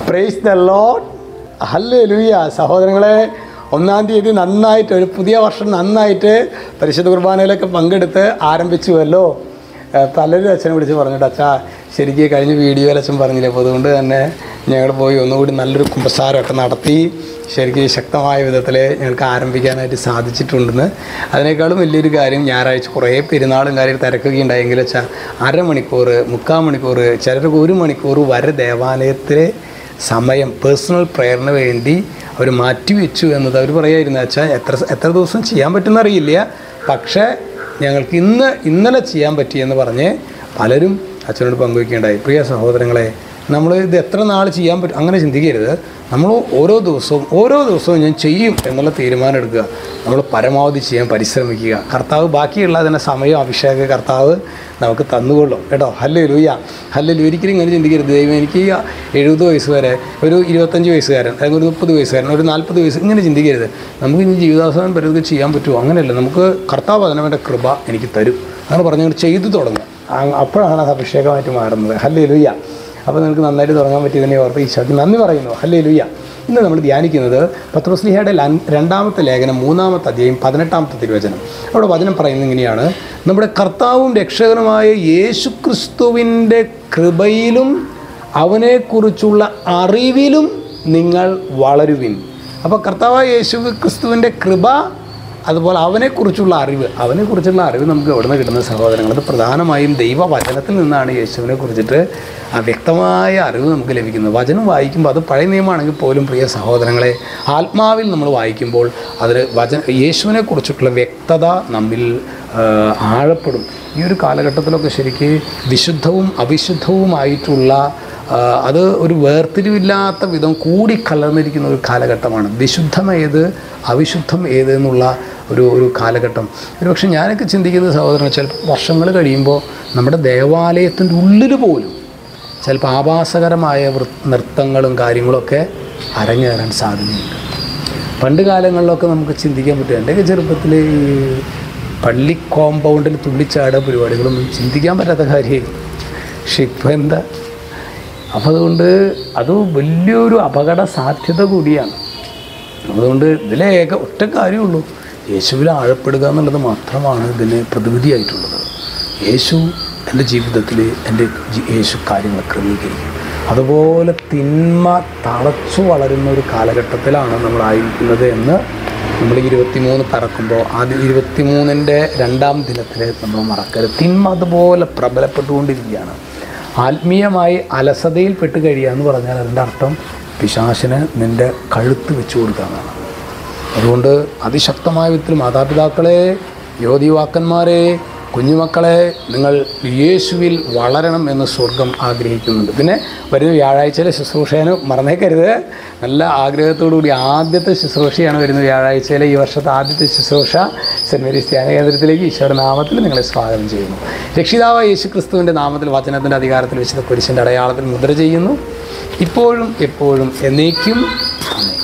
praise the load ഹല്ലേ ലൂയ സഹോദരങ്ങളെ ഒന്നാം തീയതി നന്നായിട്ട് ഒരു പുതിയ വർഷം നന്നായിട്ട് പരിശുദ്ധ കുർബാനയിലൊക്കെ പങ്കെടുത്ത് ആരംഭിച്ചുവല്ലോ ഏഹ് പലരും അച്ഛനെ വിളിച്ച് പറഞ്ഞിട്ട് അച്ഛാ ശരിക്കും കഴിഞ്ഞ വീഡിയോയിൽ അച്ഛൻ പറഞ്ഞില്ലേ അപ്പോൾ അതുകൊണ്ട് തന്നെ ഞങ്ങൾ പോയി ഒന്നുകൂടി നല്ലൊരു കുമ്പസാരമൊക്കെ നടത്തി ശരിക്കും ശക്തമായ വിധത്തിൽ ഞങ്ങൾക്ക് ആരംഭിക്കാനായിട്ട് സാധിച്ചിട്ടുണ്ടെന്ന് അതിനേക്കാളും വലിയൊരു കാര്യം ഞായറാഴ്ച കുറേ പെരുന്നാളും കാര്യം തിരക്കൊക്കെ ഉണ്ടായെങ്കിൽ വെച്ചാൽ അരമണിക്കൂർ മുക്കാൽ മണിക്കൂർ ചിലർക്ക് ഒരു മണിക്കൂർ വരെ ദേവാലയത്തിലെ സമയം പേഴ്സണൽ പ്രയറിന് വേണ്ടി അവർ മാറ്റിവെച്ചു എന്നത് അവർ പറയായിരുന്നു വെച്ചാൽ എത്ര എത്ര ദിവസം ചെയ്യാൻ പറ്റുമെന്ന് അറിയില്ല പക്ഷേ ഞങ്ങൾക്ക് ഇന്ന് ഇന്നലെ ചെയ്യാൻ പറ്റിയെന്ന് പറഞ്ഞ് പലരും അച്ഛനോട് പങ്കുവയ്ക്കേണ്ടായി പ്രിയ സഹോദരങ്ങളെ നമ്മൾ ഇത് എത്ര നാൾ ചെയ്യാൻ പറ്റും അങ്ങനെ ചിന്തിക്കരുത് നമ്മൾ ഓരോ ദിവസവും ഓരോ ദിവസവും ഞാൻ ചെയ്യും എന്നുള്ള തീരുമാനം എടുക്കുക നമ്മൾ പരമാവധി ചെയ്യാൻ പരിശ്രമിക്കുക കർത്താവ് ബാക്കിയുള്ള അതിൻ്റെ സമയം അഭിഷേക കർത്താവ് നമുക്ക് തന്നുകൊള്ളും കേട്ടോ ഹല്ലേ ലൂയ ഹല്ലേ ലൂ ഒരിക്കലും ഇങ്ങനെ ചിന്തിക്കരുത് ദൈവം എനിക്ക് ഈ എഴുപത് വയസ്സ് വരെ ഒരു ഇരുപത്തഞ്ച് വയസ്സുകാരൻ അല്ലെങ്കിൽ ഒരു മുപ്പത് വയസ്സുകാരൻ ഒരു നാൽപ്പത് വയസ്സ് ഇങ്ങനെ ചിന്തിക്കരുത് നമുക്ക് ഇനി ജീവിതാവസാനം വരെ ഇത് ചെയ്യാൻ പറ്റുമോ അങ്ങനെയല്ല നമുക്ക് കർത്താവ് അതിനവൻ്റെ കൃപ എനിക്ക് തരും അങ്ങനെ പറഞ്ഞുകൊണ്ട് ചെയ്തു തുടങ്ങുക ആ- അപ്പോഴാണ് അത് അഭിഷേകമായിട്ട് മാറുന്നത് ഹല്ലേ ലൂയ അപ്പോൾ നിങ്ങൾക്ക് നന്നായിട്ട് തുടങ്ങാൻ പറ്റിയതിനെ ഓർത്ത് ഈശോയ്ക്ക് നന്ദി പറയുന്നു ഹല്ലേ ലൂയ ഇന്ന് നമ്മൾ ധ്യാനിക്കുന്നത് പത്രോസ്ലിഹയുടെ ലൻ- രണ്ടാമത്തെ ലേഖനം മൂന്നാമത്തെ അധ്യായം പതിനെട്ടാമത്തെ തിരുവചനം അവിടെ വചനം പറയുന്നത് ഇങ്ങനെയാണ് നമ്മുടെ കർത്താവും രക്ഷകനുമായ യേശു ക്രിസ്തുവിൻ്റെ കൃപയിലും അവനെക്കുറിച്ചുള്ള അറിവിലും നിങ്ങൾ വളരുവിൻ അപ്പോൾ കർത്താവായ യേശു ക്രിസ്തുവിൻ്റെ കൃപ അതുപോലെ അവനെക്കുറിച്ചുള്ള അറിവ് അവനെക്കുറിച്ചുള്ള അറിവ് നമുക്ക് എവിടെ നിന്ന് കിട്ടുന്ന സഹോദരങ്ങൾ അത് പ്രധാനമായും ദൈവവചനത്തിൽ നിന്നാണ് യേശുവിനെ കുറിച്ചിട്ട് ആ വ്യക്തമായ അറിവ് നമുക്ക് ലഭിക്കുന്നത് വചനം വായിക്കുമ്പോൾ അത് പഴയ നിയമമാണെങ്കിൽ പോലും പ്രിയ സഹോദരങ്ങളെ ആത്മാവിൽ നമ്മൾ വായിക്കുമ്പോൾ അതിൽ വചന യേശുവിനെ കുറിച്ചിട്ടുള്ള വ്യക്തത നമ്മിൽ ആ, ആഴപ്പെടും ഈ ഒരു കാലഘട്ടത്തിലൊക്കെ ശരിക്ക് വിശുദ്ധവും അവിശുദ്ധവുമായിട്ടുള്ള ആ, അത് ഒരു വേർതിരിവില്ലാത്ത വിധം കൂടിക്കലർന്നിരിക്കുന്ന ഒരു കാലഘട്ടമാണ് വിശുദ്ധം ഏത് അവിശുദ്ധം ഏത് എന്നുള്ള ഒരു ഒരു കാലഘട്ടം ഒരു പക്ഷേ ഞാനൊക്കെ ചിന്തിക്കുന്നത് സഹോദരൻ ചിലപ്പോൾ വർഷങ്ങൾ കഴിയുമ്പോൾ നമ്മുടെ ദേവാലയത്തിൻ്റെ ഉള്ളിൽ പോലും ചിലപ്പോൾ ആഭാസകരമായ വൃ- നൃത്തങ്ങളും കാര്യങ്ങളൊക്കെ അരങ്ങേറാൻ സാധ്യതയുണ്ട് പണ്ട് കാലങ്ങളിലൊക്കെ നമുക്ക് ചിന്തിക്കാൻ പറ്റും എൻ്റെയൊക്കെ ചെറുപ്പത്തിൽ ഈ പള്ളി കോമ്പൗണ്ടിൽ തുള്ളിച്ചാടുക പരിപാടികളൊന്നും ചിന്തിക്കാൻ പറ്റാത്ത കാര്യമായി പക്ഷെ ഇപ്പം എന്താ അപ്പോൾ അതുകൊണ്ട് അത് വലിയൊരു അപകട സാധ്യത കൂടിയാണ് അതുകൊണ്ട് ഇതിലെ ഏക ഒറ്റ കാര്യമുള്ളൂ യേശുവിൽ ആഴപ്പെടുക എന്നുള്ളത് മാത്രമാണ് ഇതിന് പ്രതിവിധിയായിട്ടുള്ളത് യേശു എൻ്റെ ജീവിതത്തിൽ എൻ്റെ ജി- യേശു കാര്യങ്ങൾ ക്രമീകരിക്കും അതുപോലെ തിന്മ തളച്ചു വളരുന്ന ഒരു കാലഘട്ടത്തിലാണ് നമ്മളായിരിക്കുന്നത് എന്ന് നമ്മൾ ഇരുപത്തിമൂന്ന് പിറക്കുമ്പോൾ ആദ്യം ഇരുപത്തിമൂന്നിൻ്റെ രണ്ടാം ദിനത്തിൽ നമ്മൾ മറക്കരുത് തിന്മ അതുപോലെ പ്രബലപ്പെട്ടുകൊണ്ടിരിക്കുകയാണ് ആത്മീയമായി അലസതയിൽപ്പെട്ട് കഴിയുക എന്ന് പറഞ്ഞാൽ അതിൻ്റെ അർത്ഥം പിശാശിന് നിൻ്റെ കഴുത്ത് വെച്ച് കൊടുക്കാമെന്നാണ് അതുകൊണ്ട് അതിശക്തമായ വിധത്തിൽ മാതാപിതാക്കളെ യുവതിയുവാക്കന്മാരെ കുഞ്ഞുമക്കളെ നിങ്ങൾ യേശുവിൽ വളരണം എന്ന് സ്വർഗം ആഗ്രഹിക്കുന്നുണ്ട് പിന്നെ വരുന്ന വ്യാഴാഴ്ചയിലെ ശുശ്രൂഷേന് മറന്നേക്കരുത് നല്ല ആഗ്രഹത്തോടുകൂടി ആദ്യത്തെ ശുശ്രൂഷയാണ് വരുന്ന വ്യാഴാഴ്ചയിലെ ഈ വർഷത്തെ ആദ്യത്തെ ശുശ്രൂഷ സെൻറ്റ് മേരീസ് ധ്യാന കേന്ദ്രത്തിലേക്ക് ഈശോയുടെ നാമത്തിൽ നിങ്ങളെ സ്വാഗതം ചെയ്യുന്നു രക്ഷിതാവ് യേശു ക്രിസ്തുവിൻ്റെ നാമത്തിൽ വചനത്തിൻ്റെ അധികാരത്തിൽ വിശുദ്ധ കുരിശിൻ്റെ അടയാളത്തിൽ മുദ്ര ചെയ്യുന്നു ഇപ്പോഴും എപ്പോഴും എന്നേക്കും ആമേൻ